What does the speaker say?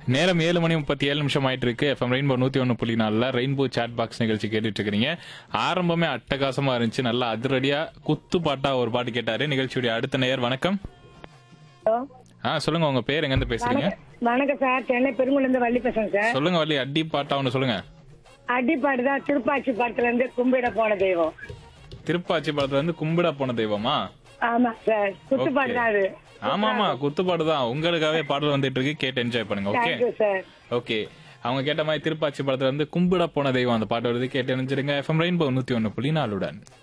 நேரம் ஏழு மணி முப்பத்தி ஏழு நிமிஷம் ஆயிட்டு இருக்கு எஃப்எம் ரெயின்போ நூத்தி ஒன்று புள்ளி நாலுல ரெயின்போ சாட் பாக்ஸ் நிகழ்ச்சி கேட்டுட்டு இருக்கிறீங்க ஆரம்பமே அட்டகாசமா இருந்துச்சு நல்லா அதிரடியா குத்து பாட்டா ஒரு பாட்டு கேட்டாரு நிகழ்ச்சியுடைய அடுத்த நேயர் வணக்கம் ஹலோ ஆ சொல்லுங்க உங்க பேர் எங்க இருந்து பேசுறீங்க வணக்கம் வணக்கம் சார் சென்னை பெருங்குளந்து வள்ளி பேசுறேன் சார் சொல்லுங்க வள்ளி அடி பாட்டா ஒன்று சொல்லுங்க அடிப்பாடு தான் திருப்பாச்சி பாட்டுல இருந்து கும்பிட போன தெய்வம் திருப்பாச்சி படத்துல இருந்து கும்பிட போன தெய்வமா ஆமா சார் குத்துப்பாடு தான் அது ஆமா ஆமா குத்துப்பாடு தான் உங்களுக்காகவே பாடல் வந்துட்டு இருக்கு கேட்டு என்ஜாய் பண்ணுங்க ஓகே தேங்க்யூ சார் ஓகே அவங்க கேட்ட மாதிரி திருப்பாச்சி படத்துல இருந்து கும்பிட போன தெய்வம் அந்த பாட்டு வருது கேட்டு நினைச்சிருங்க எஃப்எம் ரெயின்போ நூத்தி ஒன்று புள்ளி நாலுடன்